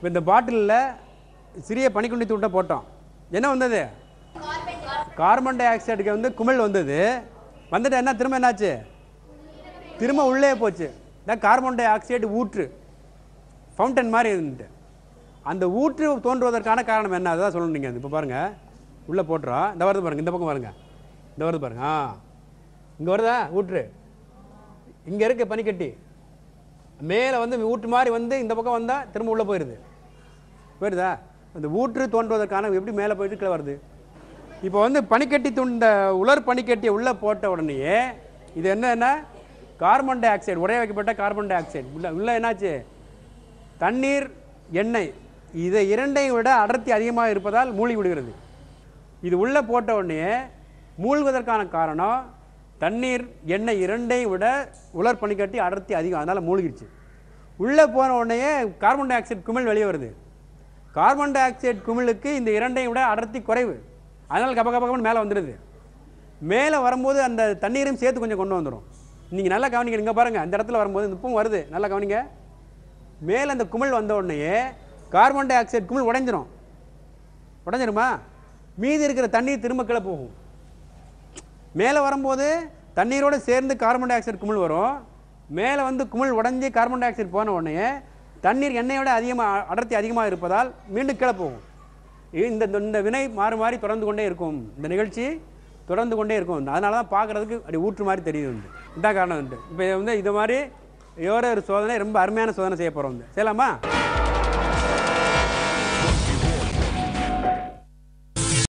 இப்போ இந்த பாட்டிலில் சிறிய பனிக்குண்டி தூண்டை போட்டோம் என்ன வந்தது கார்பன் டை ஆக்சைடுக்கு வந்து குமிழ் வந்தது வந்துட்டு என்ன திரும்ப என்னாச்சு திரும்ப உள்ளே போச்சு இதான் கார்பன் டை ஆக்சைடு ஊற்று ஃபவுண்டன் மாதிரி இருந்துட்டு அந்த ஊற்று தோன்றுவதற்கான காரணம் என்ன அதான் சொல்லணும் நீங்கள் இப்போ பாருங்கள் உள்ளே போட்டுறோம் இந்த வருது பாருங்கள் இந்த பக்கம் பாருங்கள் இந்த வருது பாருங்க ஆ இங்கே வருதா ஊற்று இங்கே இருக்க பனிக்கட்டி மேலே வந்து ஊற்று மாதிரி வந்து இந்த பக்கம் வந்தால் திரும்ப உள்ளே போயிடுது போயிடுதா அந்த ஊற்று தோன்றுவதற்கான எப்படி மேலே போயிட்டு கீழே வருது இப்போ வந்து பனிக்கட்டி துண்ட உலர் பனிக்கட்டியை உள்ளே போட்ட உடனேயே இது என்னன்னா கார்பன் டை ஆக்சைடு உடைய வைக்கப்பட்ட கார்பன் டை ஆக்சைடு உள்ள உள்ள என்னாச்சு தண்ணீர் எண்ணெய் இதை இரண்டையும் விட அடர்த்தி அதிகமாக இருப்பதால் மூழ்கி விடுகிறது இது உள்ளே போட்ட உடனே மூழ்குவதற்கான காரணம் தண்ணீர் எண்ணெய் இரண்டையும் விட உலர் பனிக்கட்டி அடர்த்தி அதிகம் அதனால் மூழ்கிடுச்சு உள்ளே போன உடனே கார்பன் டை ஆக்சைடு குமிழ் வெளியே வருது கார்பன் டை ஆக்சைடு குமிழுக்கு இந்த இரண்டையும் விட அடர்த்தி குறைவு அதனால் கப கப கபன்னு மேலே வந்துடுது மேலே வரும்போது அந்த தண்ணீரையும் சேர்த்து கொஞ்சம் கொண்டு வந்துடும் நீங்கள் நல்லா கவனிங்க இங்கே பாருங்கள் அந்த இடத்துல வரும்போது இந்த உப்பும் வருது நல்லா கவனிங்க மேலே அந்த குமிழ் வந்த உடனேயே கார்பன் டை ஆக்சைடு குமிழ் உடைஞ்சிரும் உடைஞ்சிருமா மீதி இருக்கிற தண்ணீர் திரும்ப கீழே போகும் மேலே வரும்போது தண்ணீரோடு சேர்ந்து கார்பன் டை ஆக்சைடு குமிழ் வரும் மேலே வந்து குமிழ் உடைஞ்சி கார்பன் டை ஆக்சைடு போன உடனே தண்ணீர் எண்ணெயோட அதிகமாக அடர்த்தி அதிகமாக இருப்பதால் மீண்டும் கீழே போகும் இது இந்த இந்த வினை மாறி மாறி தொடர்ந்து கொண்டே இருக்கும் இந்த நிகழ்ச்சி தொடர்ந்து கொண்டே இருக்கும் அதனால தான் பார்க்குறதுக்கு அப்படி ஊற்று மாதிரி தெரியுது வந்து இதான் காரணம் வந்து இப்போ வந்து இது மாதிரி ஒரு ஒரு சோதனை ரொம்ப அருமையான சோதனை செய்ய போகிறோம் வந்து செய்யலாமா